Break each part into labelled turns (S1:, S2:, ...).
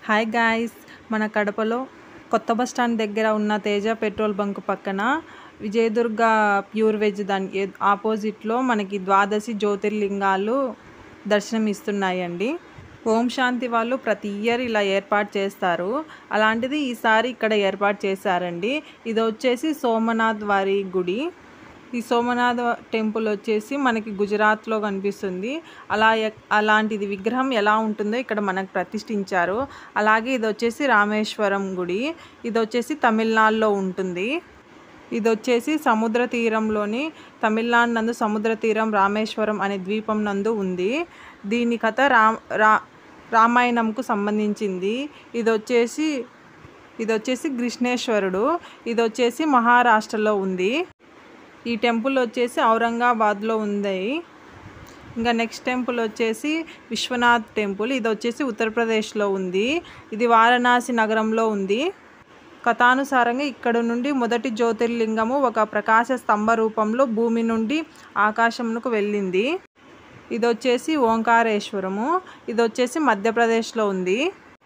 S1: hi guys మన కడపలో కొత్త బస్ స్టాండ్ దగ్గర ఉన్న తేజ పెట్రోల్ బంక్ పక్కన విజయదుర్గ ప్యూర్ వెజ్ దాని ఎ- ఆపోజిట్లో మనకి ద్వాదశి జ్యోతిర్లింగాలు దర్శనం ఇస్తున్నాయండి ఓం శాంతి వాళ్ళు ప్రతి ఇయర్ ఇలా ఏర్పాటు చేస్తారు అలాంటిది ఈసారి ఇక్కడ ఏర్పాటు చేశారండి ఇది వచ్చేసి సోమనాథ్ వారి గుడి ఈ సోమనాథ టెంపుల్ వచ్చేసి మనకి గుజరాత్లో కనిపిస్తుంది అలా ఎక్- అలాంటిది విగ్రహం ఎలా ఉంటుందో ఇక్కడ మనకు ప్రతిష్ఠించారు అలాగే ఇది వచ్చేసి రామేశ్వరం గుడి ఇది వచ్చేసి తమిళనాడులో ఉంటుంది ఇది వచ్చేసి సముద్ర తీరంలోని తమిళనాడు నందు సముద్ర తీరం రామేశ్వరం అనే ద్వీపం నందు ఉంది దీని కథ రా రా రామాయణంకు సంబంధించింది ఇది వచ్చేసి ఇది వచ్చేసి కృష్ణేశ్వరుడు ఇది వచ్చేసి మహారాష్ట్రలో ఉంది ఈ టెంపుల్ వచ్చేసి ఔరంగాబాద్లో ఉంది ఇంకా నెక్స్ట్ టెంపుల్ వచ్చేసి విశ్వనాథ్ టెంపుల్ ఇది వచ్చేసి ఉత్తరప్రదేశ్లో ఉంది ఇది వారణాసి నగరంలో ఉంది కథానుసారంగా ఇక్కడ నుండి మొదటి జ్యోతిర్లింగము ఒక ప్రకాశ స్తంభ రూపంలో భూమి నుండి ఆకాశమునకు వెళ్ళింది ఇది వచ్చేసి ఓంకారేశ్వరము ఇది వచ్చేసి మధ్యప్రదేశ్లో ఉంది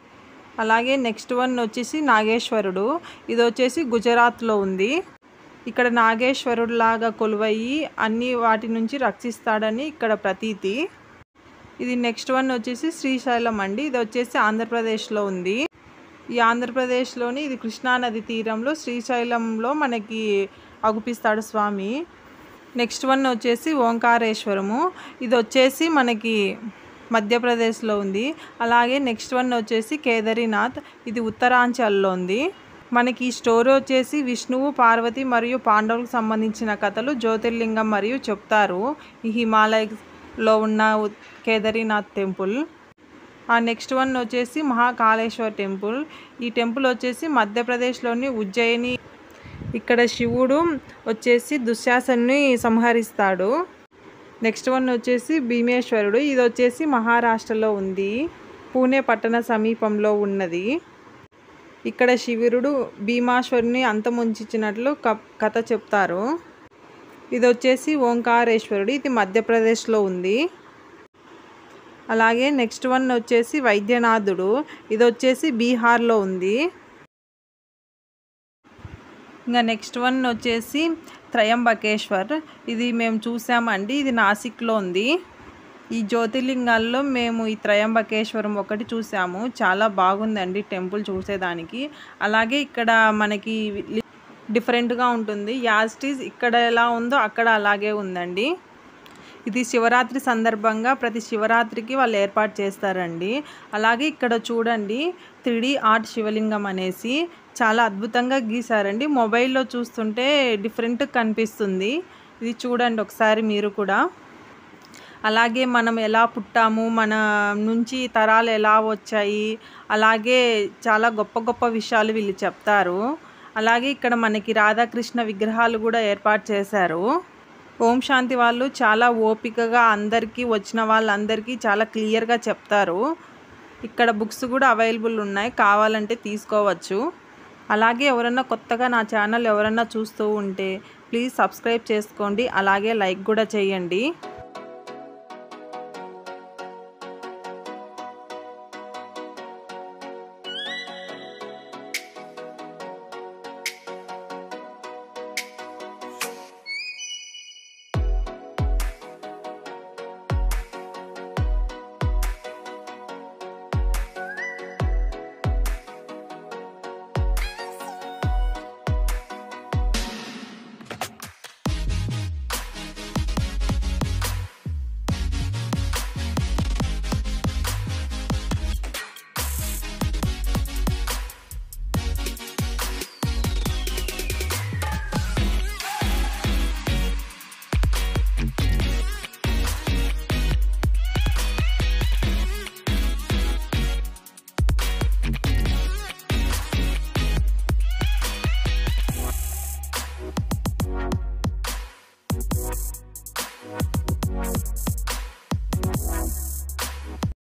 S1: అలాగే నెక్స్ట్ వన్ వచ్చేసి నాగేశ్వరుడు ఇది వచ్చేసి గుజరాత్లో ఉంది ఇక్కడ నాగేశ్వరుడు లాగా కొలువయ్యి అన్ని వాటి నుంచి రక్షిస్తాడని ఇక్కడ ప్రతీతి ఇది నెక్స్ట్ వన్ వచ్చేసి శ్రీశైలం అండి ఇది వచ్చేసి ఆంధ్రప్రదేశ్లో ఉంది ఈ ఆంధ్రప్రదేశ్లోని ఇది కృష్ణానది తీరంలో శ్రీశైలంలో మనకి అగుపిస్తాడు స్వామి నెక్స్ట్ వన్ వచ్చేసి ఓంకారేశ్వరము ఇది వచ్చేసి మనకి మధ్యప్రదేశ్లో ఉంది అలాగే నెక్స్ట్ వన్ వచ్చేసి కేదారీనాథ్ ఇది ఉత్తరాంచల్లో ఉంది మనకి ఈ స్టోరీ వచ్చేసి విష్ణువు పార్వతి మరియు పాండవులకు సంబంధించిన కథలు జ్యోతిర్లింగం మరియు చెప్తారు ఈ హిమాలయలో ఉన్న ఉ- కేదారీనాథ్ టెంపుల్ ఆ నెక్స్ట్ వన్ వచ్చేసి మహాకాళేశ్వర్ టెంపుల్ ఈ టెంపుల్ వచ్చేసి మధ్యప్రదేశ్లోని ఉజ్జయిని ఇక్కడ శివుడు వచ్చేసి దుశ్శాసన్ని సంహరిస్తాడు నెక్స్ట్ వన్ వచ్చేసి భీమేశ్వరుడు ఇది వచ్చేసి మహారాష్ట్రలో ఉంది పూణే పట్టణ సమీపంలో ఉన్నది ఇక్కడ శివుడు భీమాశ్వరుని అంతముంచినట్లు క- కథ చెప్తారు ఇది వచ్చేసి ఓంకారేశ్వరుడు ఇది మధ్యప్రదేశ్లో ఉంది అలాగే నెక్స్ట్ వన్ వచ్చేసి వైద్యనాథుడు ఇది వచ్చేసి బీహార్లో ఉంది ఇంకా నెక్స్ట్ వన్ వచ్చేసి త్రయంబకేశ్వర్ ఇది మేము చూసామండి ఇది నాసిక్లో ఉంది ఈ జ్యోతిర్లింగాల్లో మేము ఈ త్రయంబకేశ్వరం ఒకటి చూసాము చాలా బాగుందండి టెంపుల్ చూసేదానికి అలాగే ఇక్కడ మనకి డిఫరెంట్గా ఉంటుంది యాస్టీస్ ఇక్కడ ఎలా ఉందో అక్కడ అలాగే ఉందండి ఇది శివరాత్రి సందర్భంగా ప్రతి శివరాత్రికి వాళ్ళు ఏర్పాటు చేస్తారండి అలాగే ఇక్కడ చూడండి త్రీ ఆర్ట్ శివలింగం అనేసి చాలా అద్భుతంగా గీశారండి మొబైల్లో చూస్తుంటే డిఫరెంట్ కనిపిస్తుంది ఇది చూడండి ఒకసారి మీరు కూడా అలాగే మనం ఎలా పుట్టాము మన నుంచి తరాలు ఎలా వచ్చాయి అలాగే చాలా గొప్ప గొప్ప విషయాలు వీళ్ళు చెప్తారు అలాగే ఇక్కడ మనకి రాధాకృష్ణ విగ్రహాలు కూడా ఏర్పాటు చేశారు ఓం శాంతి వాళ్ళు చాలా ఓపికగా అందరికీ వచ్చిన వాళ్ళందరికీ చాలా క్లియర్గా చెప్తారు ఇక్కడ బుక్స్ కూడా అవైలబుల్ ఉన్నాయి కావాలంటే తీసుకోవచ్చు అలాగే ఎవరన్నా కొత్తగా నా ఛానల్ ఎవరన్నా చూస్తూ ఉంటే ప్లీజ్ సబ్స్క్రైబ్ చేసుకోండి అలాగే లైక్ కూడా చేయండి